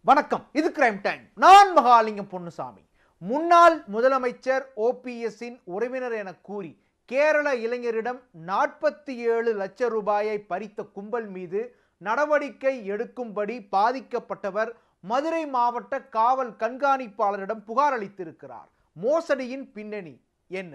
வணக்கம் இது crime time நான் மகாலிங்கம் பொன்னுசாமி முன்னாள் முதலமைச்சர் ஓபிஎஸ்ஸின் உறவினர் என கூறி கேரள இளைஞரிடம் நாற்பத்தி ஏழு லட்சம் ரூபாயை பறித்த கும்பல் மீது நடவடிக்கை எடுக்கும்படி பாதிக்கப்பட்டவர் மதுரை மாவட்ட காவல் கண்காணிப்பாளரிடம் புகார் அளித்திருக்கிறார் மோசடியின் பின்னணி என்ன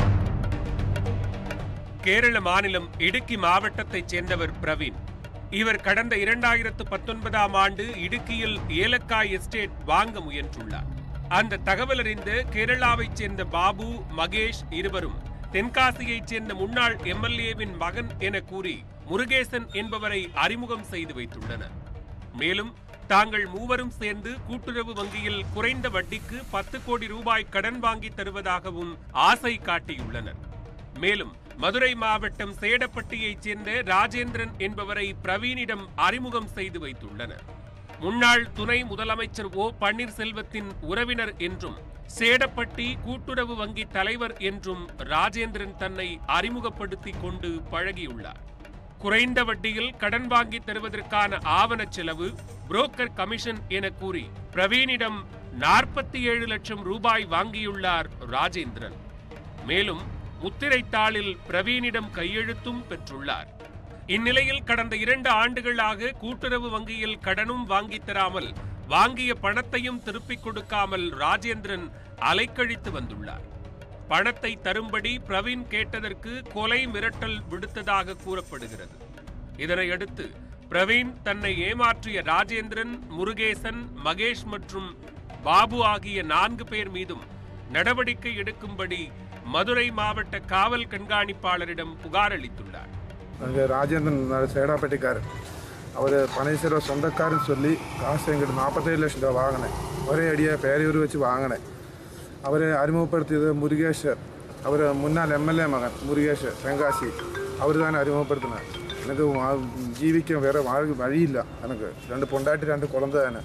கேரள மாநிலம் இடுக்கி மாவட்டத்தைச் சேர்ந்தவர் பிரவீன் இவர் கடந்த இரண்டாயிரத்து பத்தொன்பதாம் ஆண்டு இடுக்கியில் ஏலக்காய் எஸ்டேட் வாங்க முயன்றுள்ளார் அந்த தகவல் அறிந்த கேரளாவைச் சேர்ந்த பாபு மகேஷ் இருவரும் தென்காசியைச் சேர்ந்த முன்னாள் எம்எல்ஏவின் மகன் என கூறி முருகேசன் என்பவரை அறிமுகம் செய்து வைத்துள்ளனர் மேலும் தாங்கள் மூவரும் சேர்ந்து கூட்டுறவு வங்கியில் குறைந்த வட்டிக்கு பத்து கோடி ரூபாய் கடன் வாங்கி தருவதாகவும் ஆசை காட்டியுள்ளனர் மேலும் மதுரை மாவட்டம் சேடப்பட்டியைச் சேர்ந்த ராஜேந்திரன் என்பவரை பிரவீனிடம் அறிமுகம் செய்து வைத்துள்ளனர் முன்னாள் துணை முதலமைச்சர் ஓ பன்னீர்செல்வத்தின் உறவினர் என்றும் சேடப்பட்டி கூட்டுறவு வங்கி தலைவர் என்றும் ராஜேந்திரன் தன்னை அறிமுகப்படுத்திக் கொண்டு பழகியுள்ளார் குறைந்த வட்டியில் கடன் வாங்கி தருவதற்கான ஆவண செலவு புரோக்கர் கமிஷன் என கூறி பிரவீனிடம் நாற்பத்தி ஏழு லட்சம் ரூபாய் வாங்கியுள்ளார் ராஜேந்திரன் மேலும் முத்திரைத்தாளில் பிரவீனிடம் கையெழுத்தும் பெற்றுள்ளார் இந்நிலையில் கடந்த இரண்டு ஆண்டுகளாக கூட்டுறவு வங்கியில் கடனும் வாங்கித் தராமல் வாங்கிய பணத்தையும் திருப்பிக் கொடுக்காமல் ராஜேந்திரன் அலைக்கழித்து வந்துள்ளார் பணத்தை தரும்படி பிரவீன் கேட்டதற்கு கொலை மிரட்டல் விடுத்ததாக கூறப்படுகிறது இதனையடுத்து பிரவீன் தன்னை ஏமாற்றிய ராஜேந்திரன் முருகேசன் மகேஷ் மற்றும் பாபு ஆகிய நான்கு பேர் மீதும் நடவடிக்கை எடுக்கும்படி மதுரை மாவட்ட காவல் கண்காணிப்பாளரிடம் புகார் அளித்துள்ளார் அங்கே ராஜேந்திரன் நல்ல சேடாப்பட்டிக்காரர் அவர் பனீஸ்வர சொந்தக்காரன்னு சொல்லி காசு எங்கிட்ட நாற்பத்தேழு லட்சம் ரூபா வாங்கினேன் ஒரே அடியாக பேரையூர் வச்சு வாங்கினேன் அவரை அறிமுகப்படுத்தியது முருகேஷ் அவர் முன்னாள் எம்எல்ஏ மகன் முருகேஷ் தென்காசி அவர் தான் அறிமுகப்படுத்தினார் எனக்கு வா- ஜீவிக்க வேற வாழ்க்கை வழி இல்லை எனக்கு ரெண்டு பொண்டாட்டி ரெண்டு குழந்தை தானே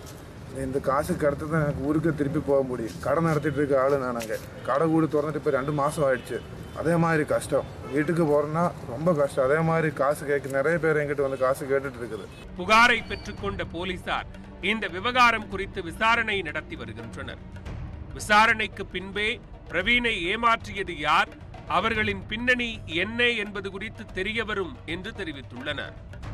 இந்த காசு கிடைத்து தான் எனக்கு ஊருக்கு திருப்பி போக முடியும் கடை நடத்திட்டு இருக்க ஆளு நான் அங்கே கடை கூடு திறந்துட்டு இப்போ ரெண்டு மாதம் ஆயிடுச்சு அதே மாதிரி கஷ்டம் வீட்டுக்கு போகிறேன்னா ரொம்ப கஷ்டம் அதே மாதிரி காசு கேட்க நிறைய பேர் என்கிட்ட வந்து காசு கேட்டுட்டு இருக்குது புகாரை பெற்றுக்கொண்ட போலீசார் இந்த விவகாரம் குறித்து விசாரணை நடத்தி வருகின்றனர் விசாரணைக்கு பின்பே பிரவீனை ஏமாற்றியது யார் அவர்களின் பின்னணி என்ன என்பது குறித்து தெரியவரும் என்று தெரிவித்துள்ளனர்